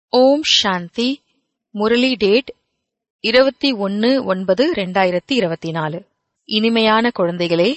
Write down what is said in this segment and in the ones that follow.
ஓம் சாந்தி Murali date இருபத்தி ஒன்னு ஒன்பது ரெண்டாயிரத்தி இருபத்தி நாலு இனிமையான குழந்தைகளே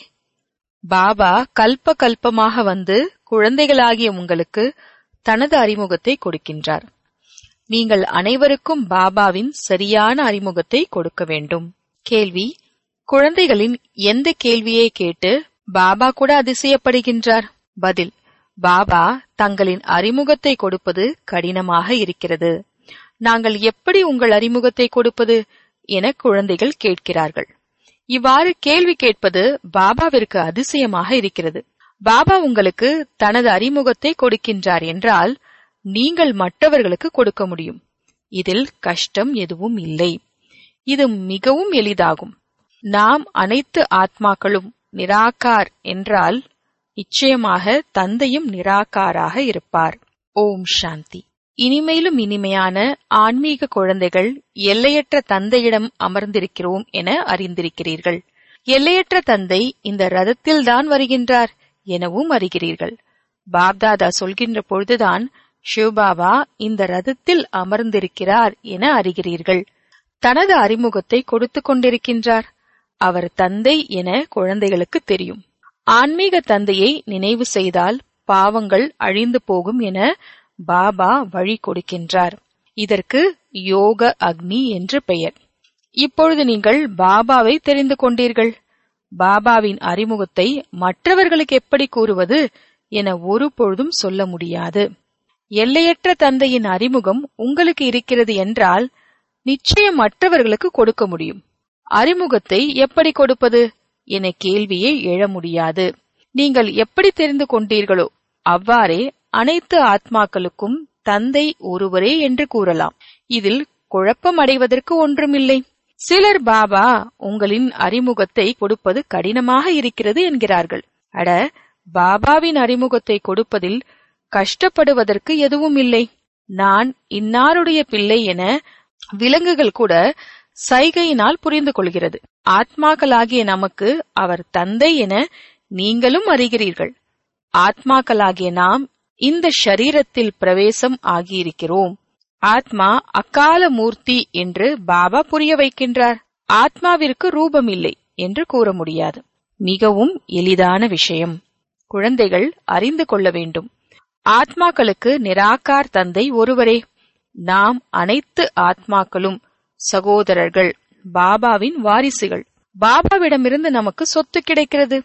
பாபா கல்ப கல்பமாக வந்து குழந்தைகளாகிய உங்களுக்கு தனது அறிமுகத்தை கொடுக்கின்றார் நீங்கள் அனைவருக்கும் பாபாவின் சரியான அறிமுகத்தை கொடுக்க வேண்டும் கேள்வி குழந்தைகளின் எந்த கேள்வியை கேட்டு பாபா கூட அதிசயப்படுகின்றார் பதில் பாபா தங்களின் அறிமுகத்தை கொடுப்பது கடினமாக இருக்கிறது நாங்கள் எப்படி உங்கள் அறிமுகத்தை கொடுப்பது என குழந்தைகள் கேட்கிறார்கள் இவ்வாறு கேள்வி கேட்பது பாபாவிற்கு அதிசயமாக இருக்கிறது பாபா உங்களுக்கு தனது அறிமுகத்தை கொடுக்கின்றார் என்றால் நீங்கள் மற்றவர்களுக்கு கொடுக்க முடியும் இதில் கஷ்டம் எதுவும் இல்லை இது மிகவும் எளிதாகும் நாம் அனைத்து ஆத்மாக்களும் நிராகார் என்றால் நிச்சயமாக தந்தையும் நிராகாராக இருப்பார் ஓம் சாந்தி இனிமேலும் இனிமையான ஆன்மீக குழந்தைகள் எல்லையற்ற தந்தையிடம் அமர்ந்திருக்கிறோம் என அறிந்திருக்கிறீர்கள் எல்லையற்ற தந்தை இந்த ரதத்தில்தான் வருகின்றார் எனவும் அறிகிறீர்கள் பாப்தாதா சொல்கின்ற பொழுதுதான் சிவபாபா இந்த ரதத்தில் அமர்ந்திருக்கிறார் என அறிகிறீர்கள் தனது அறிமுகத்தை கொடுத்து கொண்டிருக்கின்றார் அவர் தந்தை என குழந்தைகளுக்கு தெரியும் ஆன்மீக தந்தையை நினைவு செய்தால் பாவங்கள் அழிந்து போகும் என பாபா வழி கொடுக்கின்றார் இதற்கு யோக அக்னி என்று பெயர் இப்பொழுது நீங்கள் பாபாவை தெரிந்து கொண்டீர்கள் பாபாவின் அறிமுகத்தை மற்றவர்களுக்கு எப்படி கூறுவது என ஒரு பொழுதும் சொல்ல முடியாது எல்லையற்ற தந்தையின் அறிமுகம் உங்களுக்கு இருக்கிறது என்றால் நிச்சயம் மற்றவர்களுக்கு கொடுக்க முடியும் அறிமுகத்தை எப்படி கொடுப்பது என கேள்வியை எழ முடியாது நீங்கள் எப்படி தெரிந்து கொண்டீர்களோ அவ்வாறே அனைத்து ஆத்மாக்களுக்கும் தந்தை ஒருவரே என்று கூறலாம் இதில் குழப்பம் அடைவதற்கு ஒன்றுமில்லை சிலர் பாபா உங்களின் அறிமுகத்தை கொடுப்பது கடினமாக இருக்கிறது என்கிறார்கள் அட பாபாவின் அறிமுகத்தை கொடுப்பதில் கஷ்டப்படுவதற்கு எதுவும் இல்லை நான் இன்னாருடைய பிள்ளை என விலங்குகள் கூட சைகையினால் புரிந்து கொள்கிறது ஆத்மாக்களாகிய நமக்கு அவர் தந்தை என நீங்களும் அறிகிறீர்கள் ஆத்மாக்களாகிய நாம் இந்த ஷரீரத்தில் பிரவேசம் ஆகியிருக்கிறோம் ஆத்மா அக்கால மூர்த்தி என்று பாபா புரிய வைக்கின்றார் ஆத்மாவிற்கு ரூபம் இல்லை என்று கூற முடியாது மிகவும் எளிதான விஷயம் குழந்தைகள் அறிந்து கொள்ள வேண்டும் ஆத்மாக்களுக்கு நிராகார் தந்தை ஒருவரே நாம் அனைத்து ஆத்மாக்களும் சகோதரர்கள் பாபாவின் வாரிசுகள் பாபாவிடமிருந்து நமக்கு சொத்து கிடைக்கிறது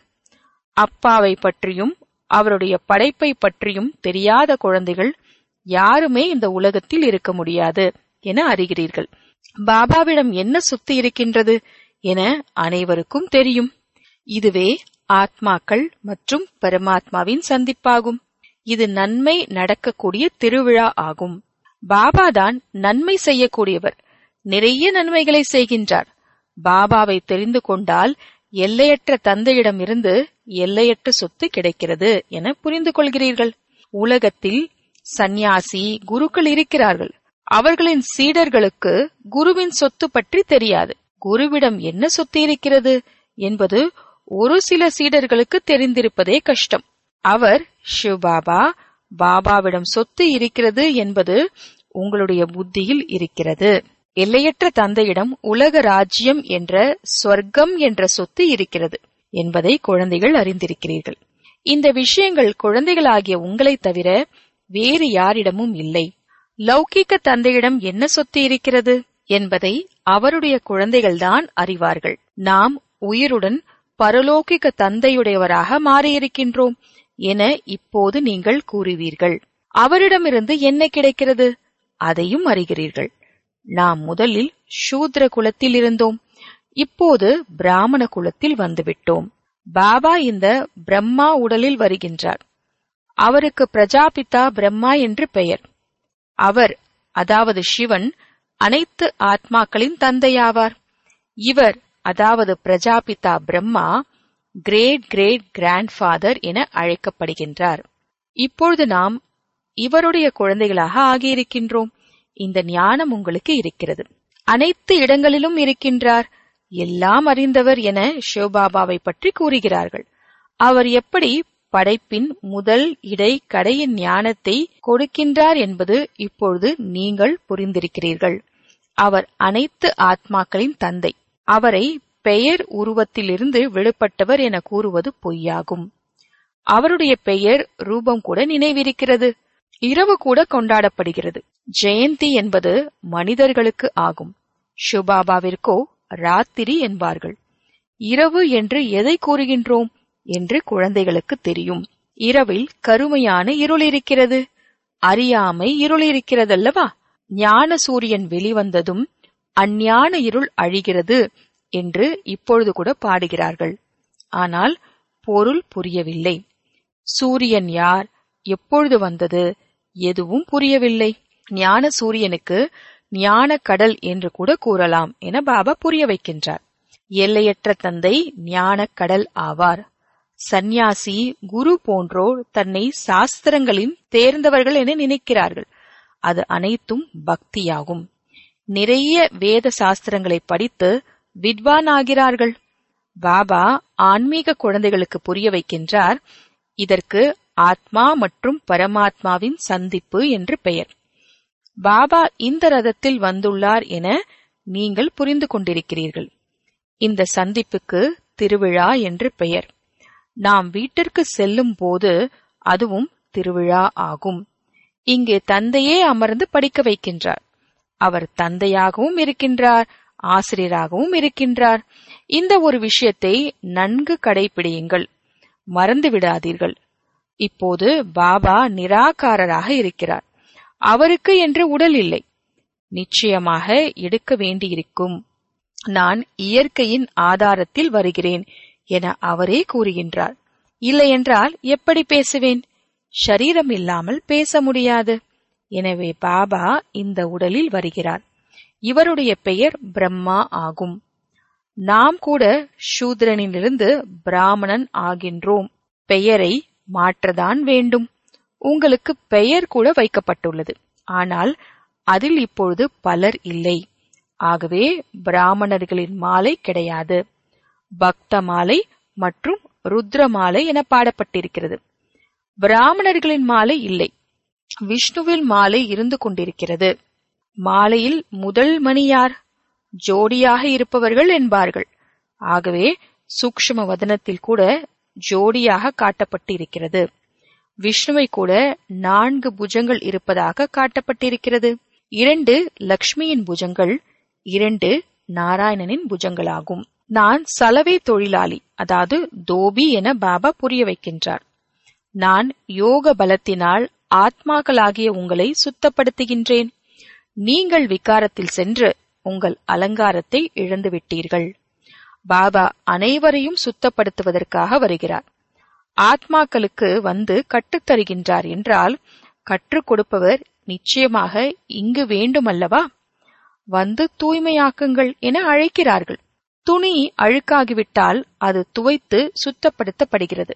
அப்பாவை பற்றியும் அவருடைய படைப்பை பற்றியும் தெரியாத குழந்தைகள் யாருமே இந்த உலகத்தில் இருக்க முடியாது என அறிகிறீர்கள் பாபாவிடம் என்ன சொத்து இருக்கின்றது என அனைவருக்கும் தெரியும் இதுவே ஆத்மாக்கள் மற்றும் பரமாத்மாவின் சந்திப்பாகும் இது நன்மை நடக்கக்கூடிய திருவிழா ஆகும் பாபாதான் நன்மை செய்யக்கூடியவர் நிறைய நன்மைகளை செய்கின்றார் பாபாவை தெரிந்து கொண்டால் எல்லையற்ற தந்தையிடமிருந்து எல்லையற்ற சொத்து கிடைக்கிறது என புரிந்து கொள்கிறீர்கள் உலகத்தில் சந்நியாசி குருக்கள் இருக்கிறார்கள் அவர்களின் சீடர்களுக்கு குருவின் சொத்து பற்றி தெரியாது குருவிடம் என்ன சொத்து இருக்கிறது என்பது ஒரு சில சீடர்களுக்கு தெரிந்திருப்பதே கஷ்டம் அவர் சிவபாபா பாபாவிடம் சொத்து இருக்கிறது என்பது உங்களுடைய புத்தியில் இருக்கிறது எல்லையற்ற தந்தையிடம் உலக ராஜ்யம் என்ற சொர்க்கம் என்ற சொத்து இருக்கிறது என்பதை குழந்தைகள் அறிந்திருக்கிறீர்கள் இந்த விஷயங்கள் குழந்தைகளாகிய உங்களை தவிர வேறு யாரிடமும் இல்லை லௌகீக தந்தையிடம் என்ன சொத்து இருக்கிறது என்பதை அவருடைய குழந்தைகள்தான் அறிவார்கள் நாம் உயிருடன் பரலோகிக தந்தையுடையவராக மாறியிருக்கின்றோம் என இப்போது நீங்கள் கூறுவீர்கள் அவரிடமிருந்து என்ன கிடைக்கிறது அதையும் அறிகிறீர்கள் நாம் முதலில் சூத்ர குலத்தில் இருந்தோம் இப்போது பிராமண குலத்தில் வந்துவிட்டோம் பாபா இந்த பிரம்மா உடலில் வருகின்றார் அவருக்கு பிரஜாபிதா பிரம்மா என்று பெயர் அவர் அதாவது சிவன் அனைத்து ஆத்மாக்களின் தந்தையாவார் இவர் அதாவது Prajapita Brahma great great grandfather என அழைக்கப்படுகின்றார் இப்பொழுது நாம் இவருடைய குழந்தைகளாக ஆகியிருக்கின்றோம் இந்த ஞானம் உங்களுக்கு இருக்கிறது அனைத்து இடங்களிலும் இருக்கின்றார் எல்லாம் அறிந்தவர் என சிவபாபாவை பற்றி கூறுகிறார்கள் அவர் எப்படி படைப்பின் முதல் இடை கடையின் ஞானத்தை கொடுக்கின்றார் என்பது இப்பொழுது நீங்கள் புரிந்திருக்கிறீர்கள் அவர் அனைத்து ஆத்மாக்களின் தந்தை அவரை பெயர் உருவத்திலிருந்து விடுபட்டவர் என கூறுவது பொய்யாகும் அவருடைய பெயர் ரூபம் கூட நினைவிருக்கிறது இரவு கூட கொண்டாடப்படுகிறது ஜெயந்தி என்பது மனிதர்களுக்கு ஆகும் ஷுபாபாவிற்கோ ராத்திரி என்பார்கள் இரவு என்று எதை கூறுகின்றோம் என்று குழந்தைகளுக்கு தெரியும் இரவில் கருமையான இருள் இருக்கிறது அறியாமை இருள் இருக்கிறதல்லவா ஞான சூரியன் வெளிவந்ததும் அஞ்ஞான இருள் அழிகிறது என்று இப்பொழுது கூட பாடுகிறார்கள் ஆனால் பொருள் புரியவில்லை சூரியன் யார் எப்பொழுது வந்தது எதுவும் புரியவில்லை ஞான சூரியனுக்கு ஞான கடல் என்று கூட கூறலாம் என பாபா புரிய வைக்கின்றார் எல்லையற்ற தந்தை ஞான கடல் ஆவார் சந்நியாசி குரு போன்றோர் தன்னை சாஸ்திரங்களின் தேர்ந்தவர்கள் என நினைக்கிறார்கள் அது அனைத்தும் பக்தியாகும் நிறைய வேத சாஸ்திரங்களை படித்து வித்வான் ஆகிறார்கள் பாபா ஆன்மீக குழந்தைகளுக்கு புரிய வைக்கின்றார் இதற்கு ஆத்மா மற்றும் பரமாத்மாவின் சந்திப்பு என்று பெயர் பாபா இந்த ரதத்தில் வந்துள்ளார் என நீங்கள் புரிந்து கொண்டிருக்கிறீர்கள் இந்த சந்திப்புக்கு திருவிழா என்று பெயர் நாம் வீட்டிற்கு செல்லும் போது அதுவும் திருவிழா ஆகும் இங்கே தந்தையே அமர்ந்து படிக்க வைக்கின்றார் அவர் தந்தையாகவும் இருக்கின்றார் ஆசிரியராகவும் இருக்கின்றார் இந்த ஒரு விஷயத்தை நன்கு கடைபிடியுங்கள் மறந்து விடாதீர்கள் இப்போது பாபா நிராகாரராக இருக்கிறார் அவருக்கு என்று உடல் இல்லை நிச்சயமாக எடுக்க வேண்டியிருக்கும் நான் இயற்கையின் ஆதாரத்தில் வருகிறேன் என அவரே கூறுகின்றார் இல்லையென்றால் எப்படி பேசுவேன் ஷரீரம் இல்லாமல் பேச முடியாது எனவே பாபா இந்த உடலில் வருகிறார் இவருடைய பெயர் பிரம்மா ஆகும் நாம் கூட சூத்ரனிலிருந்து பிராமணன் ஆகின்றோம் பெயரை மாற்றதான் வேண்டும் உங்களுக்கு பெயர் கூட வைக்கப்பட்டுள்ளது ஆனால் அதில் இப்பொழுது பலர் இல்லை ஆகவே பிராமணர்களின் மாலை கிடையாது பக்த மாலை மற்றும் ருத்ர மாலை என பாடப்பட்டிருக்கிறது பிராமணர்களின் மாலை இல்லை விஷ்ணுவில் மாலை இருந்து கொண்டிருக்கிறது மாலையில் முதல் மணி யார் ஜோடியாக இருப்பவர்கள் என்பார்கள் ஆகவே சூக்ஷ்ம வதனத்தில் கூட ஜோடியாக காட்டப்பட்டு இருக்கிறது விஷ்ணுவை கூட நான்கு புஜங்கள் இருப்பதாக காட்டப்பட்டிருக்கிறது இரண்டு லக்ஷ்மியின் புஜங்கள் இரண்டு நாராயணனின் புஜங்களாகும் நான் சலவை தொழிலாளி அதாவது தோபி என பாபா புரிய வைக்கின்றார் நான் யோக பலத்தினால் ஆத்மாக்களாகிய உங்களை சுத்தப்படுத்துகின்றேன் நீங்கள் விகாரத்தில் சென்று உங்கள் அலங்காரத்தை இழந்து விட்டீர்கள் பாபா அனைவரையும் சுத்தப்படுத்துவதற்காக வருகிறார் ஆத்மாக்களுக்கு வந்து கற்றுத்தருகின்றார் என்றால் கற்றுக் கொடுப்பவர் நிச்சயமாக இங்கு வேண்டுமல்லவா வந்து தூய்மையாக்குங்கள் என அழைக்கிறார்கள் துணி அழுக்காகிவிட்டால் அது துவைத்து சுத்தப்படுத்தப்படுகிறது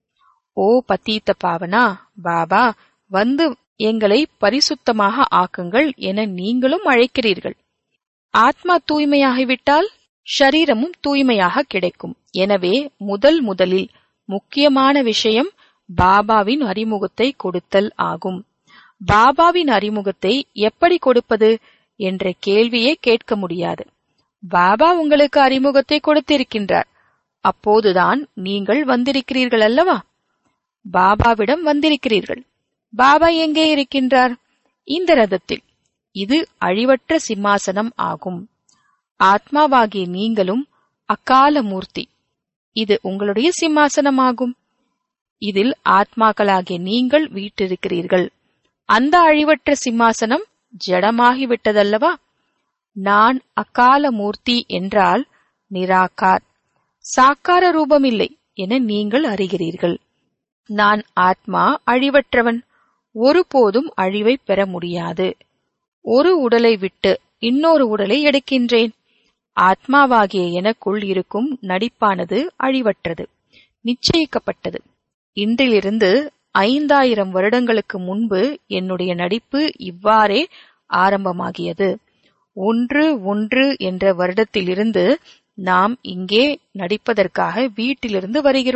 ஓ பத்தீத்த பாவனா பாபா வந்து எங்களை பரிசுத்தமாக ஆக்குங்கள் என நீங்களும் அழைக்கிறீர்கள் ஆத்மா தூய்மையாகிவிட்டால் ஷரீரமும் தூய்மையாக கிடைக்கும் எனவே முதல் முதலில் முக்கியமான விஷயம் பாபாவின் அறிமுகத்தை கொடுத்தல் ஆகும் பாபாவின் அறிமுகத்தை எப்படி கொடுப்பது என்ற கேள்வியே கேட்க முடியாது பாபா உங்களுக்கு அறிமுகத்தை கொடுத்திருக்கின்றார் அப்போதுதான் நீங்கள் வந்திருக்கிறீர்கள் அல்லவா பாபாவிடம் வந்திருக்கிறீர்கள் பாபா எங்கே இருக்கின்றார் இந்த ரதத்தில் இது அழிவற்ற சிம்மாசனம் ஆகும் ஆத்மாவாகிய நீங்களும் அக்கால மூர்த்தி இது உங்களுடைய சிம்மாசனமாகும் இதில் ஆத்மாக்களாகிய நீங்கள் வீட்டிருக்கிறீர்கள் அந்த அழிவற்ற சிம்மாசனம் ஜடமாகிவிட்டதல்லவா நான் அக்கால மூர்த்தி என்றால் நிராகார் சாக்கார ரூபமில்லை என நீங்கள் அறிகிறீர்கள் நான் ஆத்மா அழிவற்றவன் ஒருபோதும் அழிவை பெற முடியாது ஒரு உடலை விட்டு இன்னொரு உடலை எடுக்கின்றேன் ஆத்மாவாகிய எனக்குள் இருக்கும் நடிப்பானது அழிவற்றது நிச்சயிக்கப்பட்டது இன்றிலிருந்து ஐந்தாயிரம் வருடங்களுக்கு முன்பு என்னுடைய நடிப்பு இவ்வாறே ஆரம்பமாகியது ஒன்று ஒன்று என்ற வருடத்திலிருந்து நாம் இங்கே நடிப்பதற்காக வீட்டிலிருந்து வருகிறோம்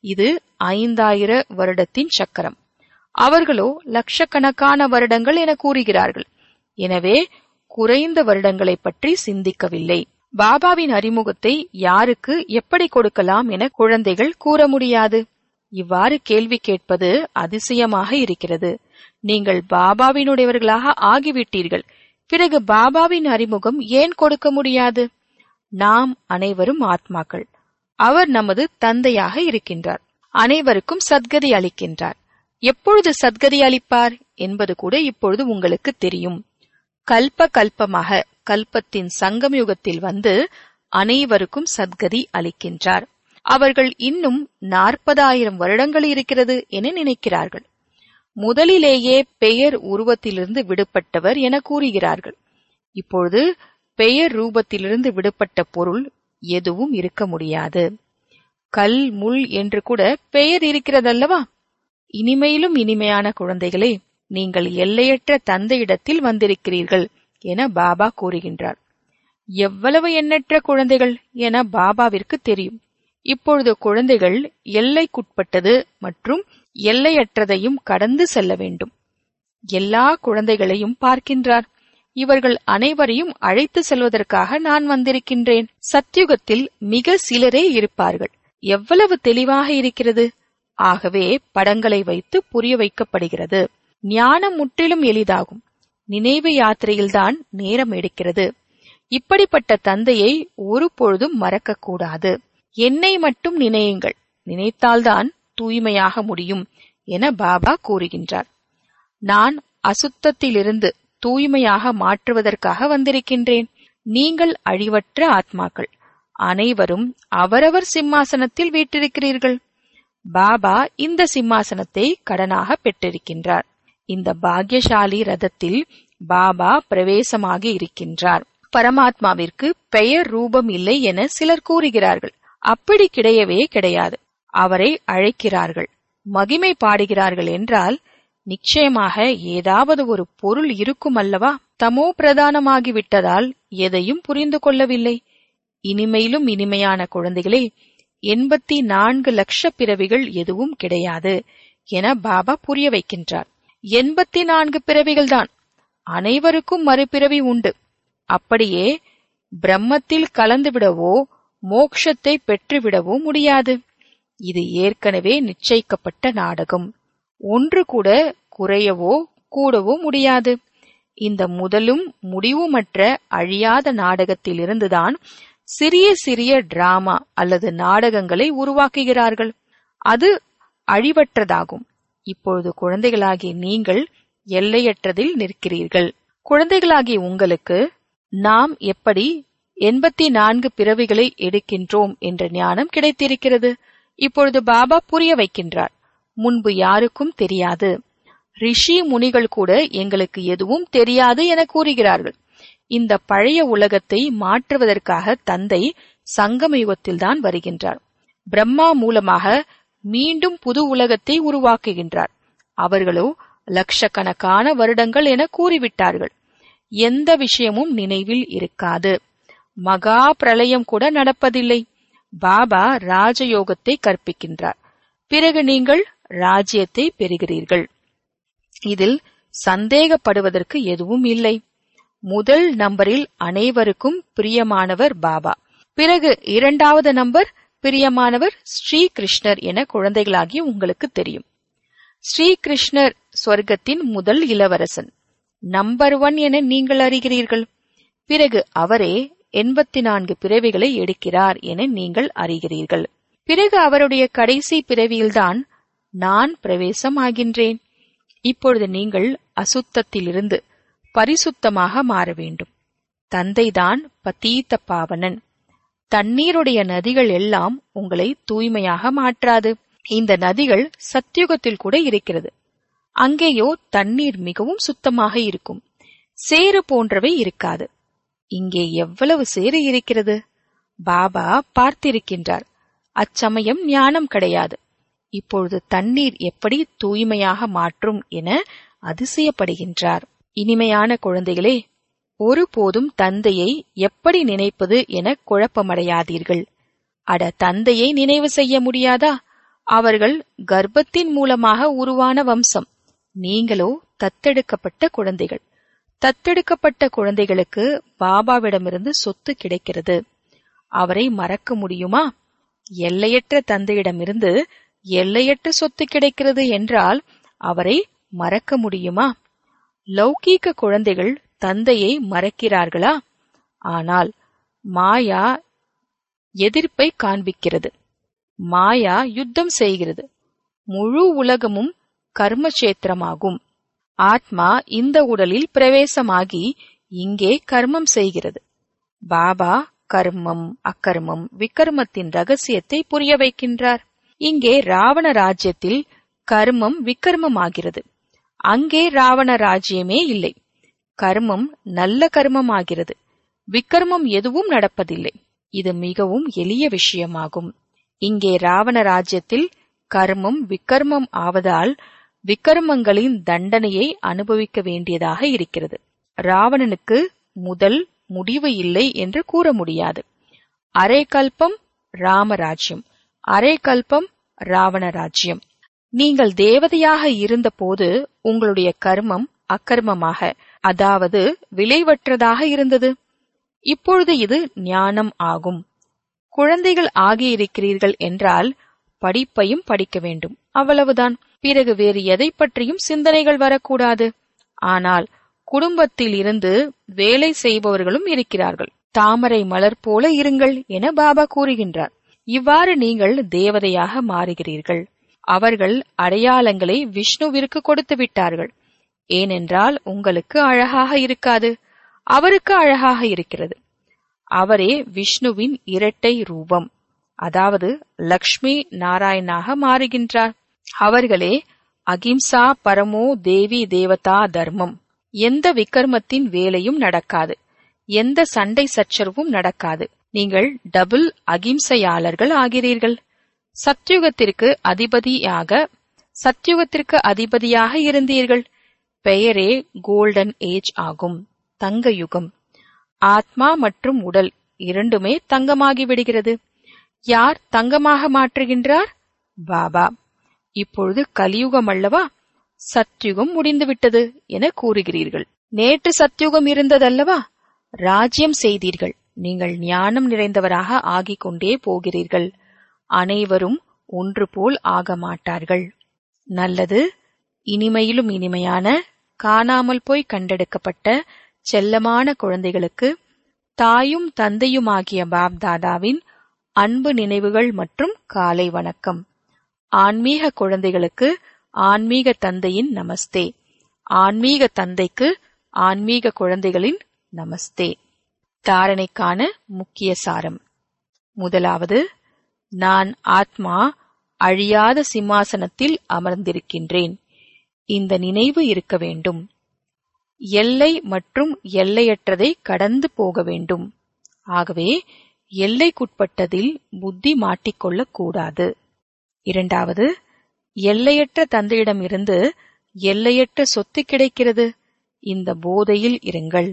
இது ஐந்தாயிர வருடத்தின் சக்கரம் அவர்களோ லட்சக்கணக்கான வருடங்கள் என கூறுகிறார்கள் எனவே குறைந்த வருடங்களை பற்றி சிந்திக்கவில்லை பாபாவின் அறிமுகத்தை யாருக்கு எப்படி கொடுக்கலாம் என குழந்தைகள் கூற முடியாது இவ்வாறு கேள்வி கேட்பது அதிசயமாக இருக்கிறது நீங்கள் பாபாவினுடையவர்களாக ஆகிவிட்டீர்கள் பிறகு பாபாவின் அறிமுகம் ஏன் கொடுக்க முடியாது நாம் அனைவரும் ஆத்மாக்கள் அவர் நமது தந்தையாக இருக்கின்றார் அனைவருக்கும் சத்கதி அளிக்கின்றார் எப்பொழுது சத்கதி அளிப்பார் என்பது கூட இப்பொழுது உங்களுக்கு தெரியும் கல்ப கல்பமாக கல்பத்தின் சங்கம் யுகத்தில் வந்து அனைவருக்கும் சத்கதி அளிக்கின்றார் அவர்கள் இன்னும் நாற்பதாயிரம் வருடங்கள் இருக்கிறது என நினைக்கிறார்கள் முதலிலேயே பெயர் உருவத்திலிருந்து விடுபட்டவர் என கூறுகிறார்கள் இப்பொழுது பெயர் ரூபத்திலிருந்து விடுபட்ட பொருள் எதுவும் இருக்க முடியாது கல் முள் என்று கூட பெயர் இருக்கிறதல்லவா இனிமையிலும் இனிமையான குழந்தைகளே நீங்கள் எல்லையற்ற தந்தையிடத்தில் வந்திருக்கிறீர்கள் என பாபா கூறுகின்றார் எவ்வளவு எண்ணற்ற குழந்தைகள் என பாபாவிற்கு தெரியும் இப்பொழுது குழந்தைகள் எல்லைக்குட்பட்டது மற்றும் எல்லையற்றதையும் கடந்து செல்ல வேண்டும் எல்லா குழந்தைகளையும் பார்க்கின்றார் இவர்கள் அனைவரையும் அழைத்து செல்வதற்காக நான் வந்திருக்கின்றேன் சத்யுகத்தில் மிக சிலரே இருப்பார்கள் எவ்வளவு தெளிவாக இருக்கிறது ஆகவே படங்களை வைத்து புரிய வைக்கப்படுகிறது ஞானம் முற்றிலும் எளிதாகும் நினைவு யாத்திரையில்தான் நேரம் எடுக்கிறது இப்படிப்பட்ட தந்தையை ஒரு பொழுதும் மறக்கக்கூடாது என்னை மட்டும் நினையுங்கள் நினைத்தால்தான் தூய்மையாக முடியும் என பாபா கூறுகின்றார் நான் அசுத்தத்திலிருந்து தூய்மையாக மாற்றுவதற்காக வந்திருக்கின்றேன் நீங்கள் அழிவற்ற ஆத்மாக்கள் அனைவரும் அவரவர் சிம்மாசனத்தில் வீட்டிருக்கிறீர்கள் பாபா இந்த சிம்மாசனத்தை கடனாக பெற்றிருக்கின்றார் இந்த பாக்யசாலி ரதத்தில் பாபா பிரவேசமாகி இருக்கின்றார் பரமாத்மாவிற்கு பெயர் ரூபம் இல்லை என சிலர் கூறுகிறார்கள் அப்படி கிடையவே கிடையாது அவரை அழைக்கிறார்கள் மகிமை பாடுகிறார்கள் என்றால் நிச்சயமாக ஏதாவது ஒரு பொருள் இருக்கும் அல்லவா தமோ பிரதானமாகிவிட்டதால் எதையும் புரிந்து கொள்ளவில்லை இனிமையிலும் இனிமையான குழந்தைகளே எண்பத்தி நான்கு லட்ச பிறவிகள் எதுவும் கிடையாது என பாபா புரிய வைக்கின்றார் எண்பத்தி நான்கு பிறவிகள்தான் அனைவருக்கும் மறுபிறவி உண்டு அப்படியே பிரம்மத்தில் கலந்துவிடவோ மோக்ஷத்தை பெற்றுவிடவோ முடியாது இது ஏற்கனவே நிச்சயிக்கப்பட்ட நாடகம் ஒன்று கூட குறையவோ கூடவோ முடியாது இந்த முதலும் முடிவுமற்ற அழியாத நாடகத்திலிருந்துதான் சிறிய சிறிய டிராமா அல்லது நாடகங்களை உருவாக்குகிறார்கள் அது அழிவற்றதாகும் இப்பொழுது குழந்தைகளாகிய நீங்கள் எல்லையற்றதில் நிற்கிறீர்கள் குழந்தைகளாகிய உங்களுக்கு நாம் எப்படி எண்பத்தி நான்கு பிறவிகளை எடுக்கின்றோம் என்ற ஞானம் கிடைத்திருக்கிறது இப்பொழுது பாபா புரிய வைக்கின்றார் முன்பு யாருக்கும் தெரியாது ரிஷி முனிகள் கூட எங்களுக்கு எதுவும் தெரியாது என கூறுகிறார்கள் இந்த பழைய உலகத்தை மாற்றுவதற்காக தந்தை சங்கம யுகத்தில்தான் வருகின்றார் பிரம்மா மூலமாக மீண்டும் புது உலகத்தை உருவாக்குகின்றார் அவர்களோ லட்சக்கணக்கான வருடங்கள் என கூறிவிட்டார்கள் எந்த விஷயமும் நினைவில் இருக்காது மகா பிரளயம் கூட நடப்பதில்லை பாபா ராஜயோகத்தை கற்பிக்கின்றார் பிறகு நீங்கள் ராஜ்யத்தை பெறுகிறீர்கள் இதில் சந்தேகப்படுவதற்கு எதுவும் இல்லை முதல் நம்பரில் அனைவருக்கும் பிரியமானவர் பாபா பிறகு இரண்டாவது நம்பர் பிரியமானவர் ஸ்ரீ கிருஷ்ணர் என குழந்தைகளாகி உங்களுக்கு தெரியும் ஸ்ரீ கிருஷ்ணர் சொர்க்கத்தின் முதல் இளவரசன் நம்பர் ஒன் என நீங்கள் அறிகிறீர்கள் பிறகு அவரே எண்பத்தி நான்கு பிறவிகளை எடுக்கிறார் என நீங்கள் அறிகிறீர்கள் பிறகு அவருடைய கடைசி பிறவியில்தான் நான் பிரவேசம் ஆகின்றேன் இப்பொழுது நீங்கள் அசுத்தத்திலிருந்து பரிசுத்தமாக மாற வேண்டும் தந்தைதான் பதீத்த பாவனன் தண்ணீருடைய நதிகள் எல்லாம் உங்களை தூய்மையாக மாற்றாது இந்த நதிகள் சத்தியுகத்தில் கூட இருக்கிறது அங்கேயோ தண்ணீர் மிகவும் சுத்தமாக இருக்கும் சேறு போன்றவை இருக்காது இங்கே எவ்வளவு சேறு இருக்கிறது பாபா பார்த்திருக்கின்றார் அச்சமயம் ஞானம் கிடையாது இப்பொழுது தண்ணீர் எப்படி தூய்மையாக மாற்றும் என அதிசயப்படுகின்றார் இனிமையான குழந்தைகளே ஒருபோதும் தந்தையை எப்படி நினைப்பது என குழப்பமடையாதீர்கள் அட தந்தையை நினைவு செய்ய முடியாதா அவர்கள் கர்ப்பத்தின் மூலமாக உருவான வம்சம் நீங்களோ தத்தெடுக்கப்பட்ட குழந்தைகள் தத்தெடுக்கப்பட்ட குழந்தைகளுக்கு பாபாவிடமிருந்து சொத்து கிடைக்கிறது அவரை மறக்க முடியுமா எல்லையற்ற தந்தையிடமிருந்து எல்லையற்ற சொத்து கிடைக்கிறது என்றால் அவரை மறக்க முடியுமா லௌகீக குழந்தைகள் தந்தையை மறக்கிறார்களா ஆனால் மாயா எதிர்ப்பை காண்பிக்கிறது மாயா யுத்தம் செய்கிறது முழு உலகமும் கர்மக்ஷேத்திரமாகும் ஆத்மா இந்த உடலில் பிரவேசமாகி இங்கே கர்மம் செய்கிறது பாபா கர்மம் அக்கர்மம் விக்கர்மத்தின் ரகசியத்தை புரிய வைக்கின்றார் இங்கே ராவண ராஜ்யத்தில் கர்மம் விக்கர்மமாகிறது அங்கே ராவண ராஜ்யமே இல்லை கர்மம் நல்ல கர்மமாகிறது விக்கர்மம் எதுவும் நடப்பதில்லை இது மிகவும் எளிய விஷயமாகும் இங்கே ராவண ராஜ்யத்தில் கர்மம் விக்கர்மம் ஆவதால் விக்கர்மங்களின் தண்டனையை அனுபவிக்க வேண்டியதாக இருக்கிறது ராவணனுக்கு முதல் முடிவு இல்லை என்று கூற முடியாது அரை கல்பம் ராமராஜ்யம் அரை கல்பம் ராவண ராஜ்யம் நீங்கள் தேவதையாக இருந்தபோது உங்களுடைய கர்மம் அக்கர்மமாக அதாவது விளைவற்றதாக இருந்தது இப்பொழுது இது ஞானம் ஆகும் குழந்தைகள் ஆகியிருக்கிறீர்கள் என்றால் படிப்பையும் படிக்க வேண்டும் அவ்வளவுதான் பிறகு வேறு எதை பற்றியும் சிந்தனைகள் வரக்கூடாது ஆனால் குடும்பத்தில் இருந்து வேலை செய்பவர்களும் இருக்கிறார்கள் தாமரை மலர் போல இருங்கள் என பாபா கூறுகின்றார் இவ்வாறு நீங்கள் தேவதையாக மாறுகிறீர்கள் அவர்கள் அடையாளங்களை விஷ்ணுவிற்கு கொடுத்து விட்டார்கள் ஏனென்றால் உங்களுக்கு அழகாக இருக்காது அவருக்கு அழகாக இருக்கிறது அவரே விஷ்ணுவின் இரட்டை ரூபம் அதாவது லக்ஷ்மி நாராயணாக மாறுகின்றார் அவர்களே அகிம்சா பரமோ தேவி தேவதா தர்மம் எந்த விக்கர்மத்தின் வேலையும் நடக்காது எந்த சண்டை சச்சரவும் நடக்காது நீங்கள் டபுள் அகிம்சையாளர்கள் ஆகிறீர்கள் சத்யுகத்திற்கு அதிபதியாக சத்யுகத்திற்கு அதிபதியாக இருந்தீர்கள் பெயரே கோல்டன் ஏஜ் ஆகும் தங்க யுகம் ஆத்மா மற்றும் உடல் இரண்டுமே தங்கமாகி விடுகிறது யார் தங்கமாக மாற்றுகின்றார் பாபா இப்பொழுது கலியுகம் அல்லவா சத்யுகம் முடிந்துவிட்டது என கூறுகிறீர்கள் நேற்று சத்யுகம் இருந்ததல்லவா ராஜ்யம் செய்தீர்கள் நீங்கள் ஞானம் நிறைந்தவராக ஆகிக் கொண்டே போகிறீர்கள் அனைவரும் ஒன்று போல் ஆக மாட்டார்கள் நல்லது இனிமையிலும் இனிமையான காணாமல் போய் கண்டெடுக்கப்பட்ட செல்லமான குழந்தைகளுக்கு தாயும் தந்தையுமாகிய பாப் தாதாவின் அன்பு நினைவுகள் மற்றும் காலை வணக்கம் ஆன்மீக குழந்தைகளுக்கு ஆன்மீக தந்தையின் நமஸ்தே ஆன்மீக தந்தைக்கு ஆன்மீக குழந்தைகளின் நமஸ்தே தாரணைக்கான முக்கிய சாரம் முதலாவது நான் ஆத்மா அழியாத சிம்மாசனத்தில் அமர்ந்திருக்கின்றேன் இந்த நினைவு இருக்க வேண்டும் எல்லை மற்றும் எல்லையற்றதை கடந்து போக வேண்டும் ஆகவே எல்லைக்குட்பட்டதில் புத்தி மாட்டிக்கொள்ளக் கூடாது இரண்டாவது எல்லையற்ற தந்தையிடமிருந்து எல்லையற்ற சொத்து கிடைக்கிறது இந்த போதையில் இருங்கள்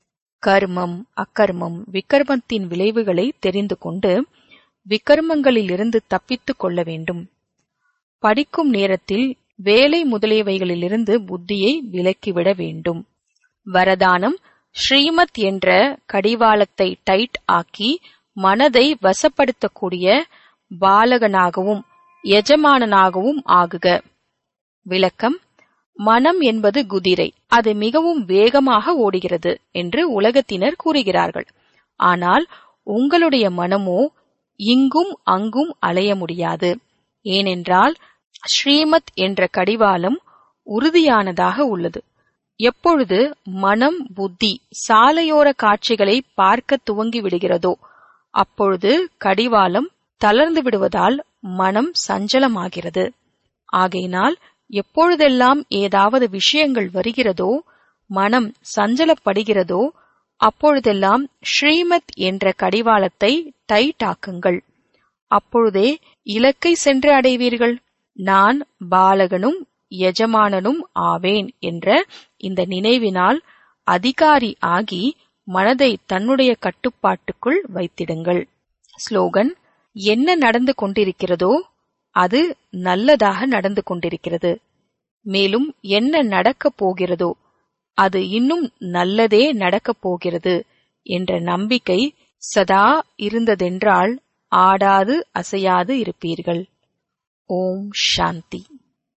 கர்மம் அக்கர்மம் விக்கர்மத்தின் விளைவுகளை தெரிந்து கொண்டு விக்கர்மங்களிலிருந்து தப்பித்துக் கொள்ள வேண்டும் படிக்கும் நேரத்தில் வேலை முதலியவைகளிலிருந்து புத்தியை விலக்கிவிட வேண்டும் வரதானம் ஸ்ரீமத் என்ற கடிவாளத்தை டைட் ஆக்கி மனதை வசப்படுத்தக்கூடிய பாலகனாகவும் எஜமானனாகவும் ஆகுக விளக்கம் மனம் என்பது குதிரை அது மிகவும் வேகமாக ஓடுகிறது என்று உலகத்தினர் கூறுகிறார்கள் ஆனால் உங்களுடைய மனமோ இங்கும் அங்கும் அலைய முடியாது ஏனென்றால் ஸ்ரீமத் என்ற கடிவாளம் உறுதியானதாக உள்ளது எப்பொழுது மனம் புத்தி சாலையோர காட்சிகளை பார்க்க துவங்கி விடுகிறதோ அப்பொழுது கடிவாளம் தளர்ந்து விடுவதால் மனம் சஞ்சலமாகிறது ஆகையினால் எப்பொழுதெல்லாம் ஏதாவது விஷயங்கள் வருகிறதோ மனம் சஞ்சலப்படுகிறதோ அப்பொழுதெல்லாம் ஸ்ரீமத் என்ற கடிவாளத்தை டைட் ஆக்குங்கள் அப்பொழுதே இலக்கை சென்று அடைவீர்கள் நான் பாலகனும் எஜமானனும் ஆவேன் என்ற இந்த நினைவினால் அதிகாரி ஆகி மனதை தன்னுடைய கட்டுப்பாட்டுக்குள் வைத்திடுங்கள் ஸ்லோகன் என்ன நடந்து கொண்டிருக்கிறதோ அது நல்லதாக நடந்து கொண்டிருக்கிறது மேலும் என்ன நடக்கப் போகிறதோ அது இன்னும் நல்லதே நடக்கப் போகிறது என்ற நம்பிக்கை சதா இருந்ததென்றால் ஆடாது அசையாது இருப்பீர்கள் ஓம் சாந்தி